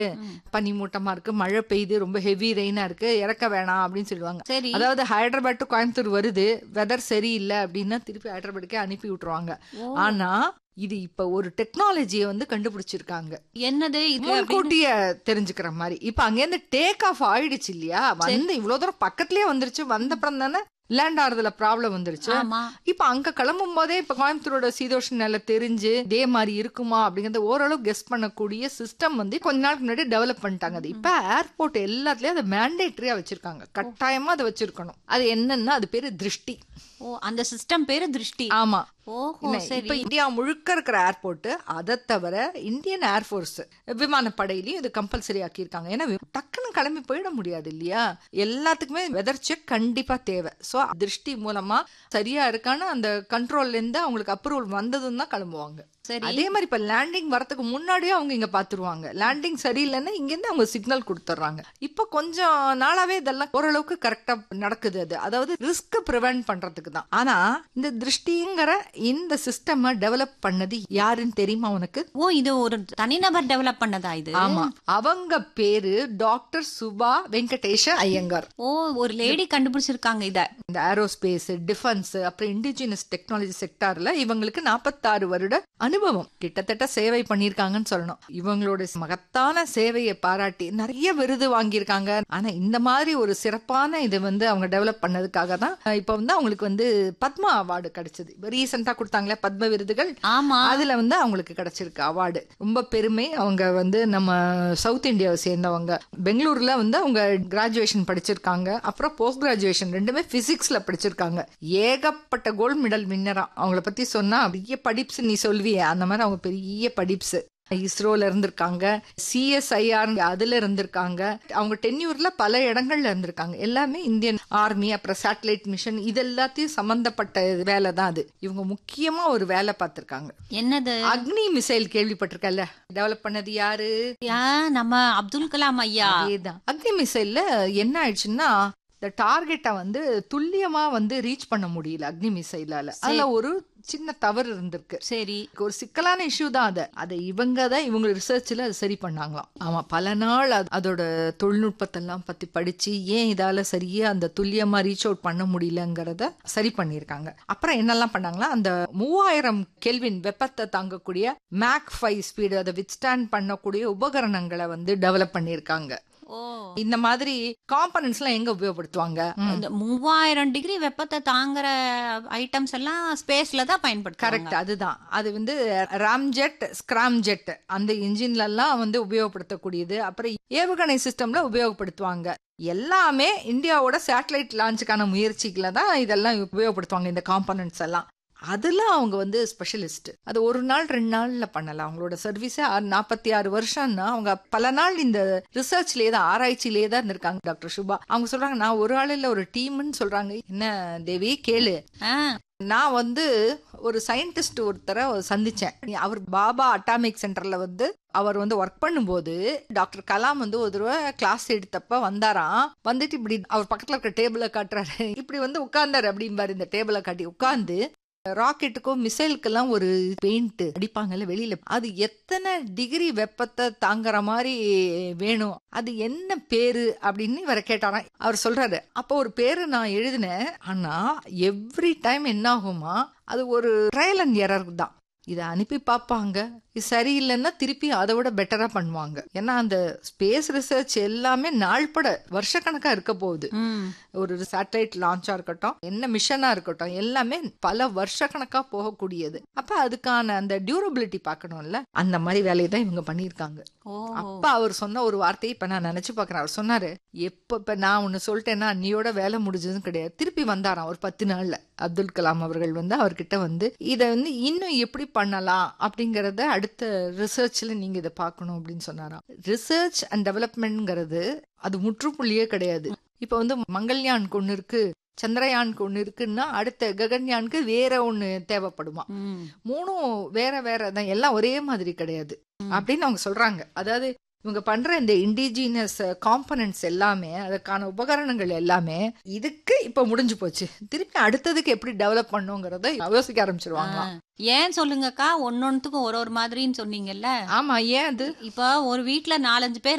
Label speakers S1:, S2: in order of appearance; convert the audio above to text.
S1: ம்.
S2: பனிமூட்டமா இருக்கு மழை பெய்யுது ரொம்ப ஹெவி ரெயினா இருக்கு இறக்க வேணாம் அப்படின்னு சொல்லுவாங்க
S1: சரி
S2: அதாவது ஹைதராபாத் டு கோயம்புத்தூர் வருது வெதர் சரியில்லை அப்படின்னா திருப்பி ஹைதராபாத்துக்கே அனுப்பி விட்டுருவாங்க
S1: ஓ,
S2: ஆனா இது இப்ப ஒரு டெக்னாலஜியை வந்து கண்டுபிடிச்சிருக்காங்க
S1: என்னது இது அப்படின்னு-
S2: முன்கூட்டிய தெரிஞ்சுக்கிற மாதிரி இப்ப அங்கேருந்து டேக் ஆஃப் ஆயிடுச்சு இல்லையா வந்து இவ்வளவு தூரம் பக்கத்துலயே வந்துருச்சு வந்தப்புறம் தானே லேண்ட் ஆறதுல ப்ராப்ளம் வந்துருச்சு
S1: ஆமா
S2: இப்ப அங்க கிளம்பும் போதே இப்ப கோயம்புத்தூரோட சீதோஷ நிலை தெரிஞ்சு இதே மாதிரி இருக்குமா அப்படிங்கறத ஓரளவு கெஸ் பண்ணக்கூடிய சிஸ்டம் வந்து கொஞ்ச நாளுக்கு முன்னாடி டெவலப் பண்ணிட்டாங்க அது இப்ப ஏர்போர்ட் எல்லாத்துலயும் அதை மேண்டேட்டரியா வச்சிருக்காங்க கட்டாயமா அதை வச்சிருக்கணும் அது என்னன்னா அது பேரு திருஷ்டி
S1: ஓ அந்த சிஸ்டம் பேரு திருஷ்டி
S2: ஆமா
S1: ஓஹோ
S2: என்ன,
S1: சரி
S2: இப்ப இந்தியா முழுக்க இருக்கிற ஏர்போர்ட் அதை தவிர இந்தியன் ஏர்ஃபோர்ஸ் விமானப்படையிலயும் இது கம்பல்சரி ஆக்கியிருக்காங்க ஏன்னா வி- டக்குன்னு கிளம்பி போயிட முடியாது இல்லையா எல்லாத்துக்குமே வெதர் செக் கண்டிப்பா தேவை சோ திருஷ்டி மூலமா சரியா இருக்கான்னு அந்த கண்ட்ரோல்ல இருந்து அவங்களுக்கு அப்ரூவல் வந்ததும் தான் கிளம்புவாங்க
S1: சரி
S2: அதே மாதிரி இப்ப லேண்டிங் வரதுக்கு முன்னாடியே அவங்க இங்க பாத்துருவாங்க லேண்டிங் சரியில்லைன்னா இங்க இருந்து அவங்க சிக்னல் கொடுத்துட்றாங்க இப்ப கொஞ்சம் நாளாவே இதெல்லாம் ஓரளவுக்கு கரெக்டா நடக்குது அது அதாவது ரிஸ்க் ப்ரிவென்ட் பண்றதுக்கு தான் ஆனா இந்த திருஷ்டிங்கிற இந்த சிஸ்டம் டெவலப் பண்ணது யாருன்னு தெரியுமா உனக்கு
S1: ஓ இது ஒரு தனிநபர் டெவலப் பண்ணதா இது
S2: ஆமா அவங்க பேரு டாக்டர் சுபா வெங்கடேஷ ஐயங்கார்
S1: ஓ ஒரு லேடி கண்டுபிடிச்சிருக்காங்க இத
S2: இந்த ஏரோஸ்பேஸ் டிஃபென்ஸ் அப்புறம் இண்டிஜினஸ் டெக்னாலஜி செக்டார்ல இவங்களுக்கு நாற்பத்தாறு வருட அனுபவம் கிட்டத்தட்ட சேவை பண்ணியிருக்காங்கன்னு சொல்லணும் இவங்களோட மகத்தான சேவையை பாராட்டி நிறைய விருது வாங்கியிருக்காங்க ஆனா இந்த மாதிரி ஒரு சிறப்பான இது வந்து அவங்க டெவலப் பண்ணதுக்காக தான் இப்ப வந்து அவங்களுக்கு வந்து பத்மா அவார்டு கிடைச்சது இப்ப ரீசெண்டா கொடுத்தாங்களே பத்ம விருதுகள்
S1: ஆமா
S2: அதுல வந்து அவங்களுக்கு கிடைச்சிருக்கு அவார்டு ரொம்ப பெருமை அவங்க வந்து நம்ம சவுத் இந்தியாவை சேர்ந்தவங்க பெங்களூர்ல வந்து அவங்க கிராஜுவேஷன் படிச்சிருக்காங்க அப்புறம் போஸ்ட் கிராஜுவேஷன் ரெண்டுமே பிசிக்ஸ்ல படிச்சிருக்காங்க ஏகப்பட்ட கோல்ட் மெடல் வின்னரா அவங்கள பத்தி சொன்னா பெரிய படிப்ஸ் நீ சொல்வியே அந்த மாதிரி அவங்க பெரிய படிப்ஸ் இஸ்ரோல இருந்திருக்காங்க சிஎஸ்ஐஆர் அதுல இருந்திருக்காங்க அவங்க டென்யூர்ல பல இடங்கள்ல இருந்திருக்காங்க எல்லாமே இந்தியன் ஆர்மி அப்புறம் சேட்டலைட் மிஷன் இது எல்லாத்தையும் சம்பந்தப்பட்ட வேலை தான் அது இவங்க முக்கியமா ஒரு வேலை பார்த்திருக்காங்க
S1: என்னது
S2: அக்னி மிசைல் கேள்விப்பட்டிருக்கல டெவலப் பண்ணது யாரு
S1: யா நம்ம அப்துல் கலாம் ஐயா
S2: அதேதான் அக்னி மிசைல்ல என்ன ஆயிடுச்சுன்னா இந்த டார்கெட்டை வந்து துல்லியமா வந்து ரீச் பண்ண முடியல அக்னி மிசைலால அதுல ஒரு சின்ன தவறு இருந்திருக்கு
S1: சரி
S2: ஒரு சிக்கலான இஷ்யூ தான் அது அதை இவங்க தான் இவங்க ரிசர்ச்ல அது சரி பண்ணாங்களாம் ஆமா பல நாள் அது- அதோட தொழில்நுட்பத்தெல்லாம் பத்தி படிச்சு ஏன் இதால சரியா அந்த துல்லியமா ரீச் அவுட் பண்ண முடியலங்கிறத சரி பண்ணியிருக்காங்க அப்புறம் என்னெல்லாம் பண்ணாங்களா அந்த மூவாயிரம் கெல்வின் வெப்பத்தை தாங்கக்கூடிய மேக் ஃபைவ் ஸ்பீடு அதை வித்ஸ்டாண்ட் பண்ணக்கூடிய உபகரணங்களை வந்து டெவலப் பண்ணியிருக்காங்க
S1: ஓ
S2: இந்த மாதிரி காம்பனன்ட்ஸ் எல்லாம் எங்க உபயோகப்படுத்துவாங்க
S1: இந்த மூவாயிரம் டிகிரி வெப்பத்தை தாங்குற ஐட்டம்ஸ் எல்லாம் ஸ்பேஸ்ல தான் பயன்படுத்துறாங்க
S2: கரெக்ட் அதுதான் அது வந்து ராம்ஜெட் ஸ்கிராம்ஜெட் அந்த இன்ஜின்ல எல்லாம் வந்து உபயோகப்படுத்தக்கூடியது அப்புறம் ஏவுகணை சிஸ்டம்ல உபயோகப்படுத்துவாங்க எல்லாமே இந்தியாவோட சேட்டலைட் லான்ச்சுக்கான முயற்சிகளை தான் இதெல்லாம் உபயோகப்படுத்துவாங்க இந்த காம்பனன்ட்ஸ் எல்லாம் அதுல அவங்க வந்து ஸ்பெஷலிஸ்ட் அது ஒரு நாள் ரெண்டு நாள்ல பண்ணலாம் அவங்களோட சர்வீஸே நாற்பத்தி ஆறு வருஷம்னா அவங்க பல நாள் இந்த ரிசர்ச்லயே தான் ஆராய்ச்சியிலேயே தான் இருந்திருக்காங்க டாக்டர் சுபா அவங்க சொல்றாங்க நான் ஒரு ஆள் இல்ல ஒரு டீம்னு சொல்றாங்க என்ன தேவி கேளு
S1: ஆ,
S2: நான் வந்து ஒரு சயின்டிஸ்ட் ஒருத்தரை சந்திச்சேன் அவர் பாபா அட்டாமிக் சென்டர்ல வந்து அவர் வந்து ஒர்க் பண்ணும்போது டாக்டர் கலாம் வந்து ஒரு தடவை கிளாஸ் எடுத்தப்ப வந்தாராம் வந்துட்டு இப்படி அவர் பக்கத்துல இருக்க டேபிளை காட்டுறாரு இப்படி வந்து உட்கார்ந்தாரு அப்படிம்பாரு இந்த டேபிளை காட்டி உட்கார்ந்து ராக்கெட்டுக்கும் மிசைலுக்கெல்லாம் ஒரு பெயிண்ட் அடிப்பாங்கல்ல வெளியில அது எத்தனை டிகிரி வெப்பத்தை தாங்குற மாதிரி வேணும் அது என்ன பேரு அப்படின்னு இவரை கேட்டாராம் அவர் சொல்றாரு அப்போ ஒரு பேரு நான் எழுதினேன் ஆனா எவ்ரி டைம் என்ன ஆகுமா அது ஒரு ட்ரையல் அண்ட் எரர் தான் இதை அனுப்பி பார்ப்பாங்க இது சரியில்லைன்னா திருப்பி அதை விட பெட்டரா பண்ணுவாங்க ஏன்னா அந்த ஸ்பேஸ் ரிசர்ச் எல்லாமே நாள்பட வருஷக்கணக்கா இருக்க போகுது
S1: ம்.
S2: ஒரு சேட்டலைட் லான்ச்சா இருக்கட்டும் என்ன மிஷனா இருக்கட்டும் எல்லாமே பல வருஷக்கணக்கா போகக்கூடியது அப்ப அதுக்கான அந்த டியூரபிலிட்டி பார்க்கணும்ல அந்த மாதிரி வேலையை தான் இவங்க பண்ணியிருக்காங்க
S1: ஓ
S2: அப்ப அவர் சொன்ன ஒரு வார்த்தையை இப்ப நான் நினைச்சு பாக்குறேன் அவர் சொன்னாரு எப்ப இப்ப நான் ஒண்ணு சொல்லிட்டேன்னா அன்னியோட வேலை முடிஞ்சதுன்னு கிடையாது திருப்பி வந்தாராம் ஒரு பத்து நாள்ல அப்துல் கலாம் அவர்கள் வந்து அவர்கிட்ட வந்து இதை வந்து இன்னும் எப்படி பண்ணலாம் அப்படிங்கறத அடுத்த ரிசர்ச்ல நீங்க இதை பார்க்கணும் அப்படின்னு சொன்னாராம் ரிசர்ச் அண்ட் டெவலப்மெண்ட்ங்கிறது அது முற்றுப்புள்ளியே கிடையாது இப்ப வந்து மங்கள்யானுக்கு ஒண்ணு இருக்கு சந்திரயானுக்கு ஒண்ணு இருக்குன்னா அடுத்த ககன்யானுக்கு வேற ஒண்ணு தேவைப்படுமா
S1: ம்.
S2: மூணும் வேற வேற தான் எல்லாம் ஒரே மாதிரி கிடையாது அப்படின்னு அவங்க சொல்றாங்க அதாவது இவங்க பண்ற இந்த இண்டிஜினஸ் காம்பனன்ட்ஸ் எல்லாமே அதுக்கான உபகரணங்கள் எல்லாமே இதுக்கு இப்ப முடிஞ்சு போச்சு திருப்பி அடுத்ததுக்கு எப்படி டெவலப் பண்ணுங்கிறத யோசிக்க ஆரம்பிச்சிருவாங்க
S1: ஏன் சொல்லுங்கக்கா ஒன்னொன்னுத்துக்கும் ஒரு ஒரு மாதிரின்னு சொன்னீங்கல்ல
S2: ஆமா ஏன் அது
S1: இப்போ ஒரு வீட்ல நாலஞ்சு பேர்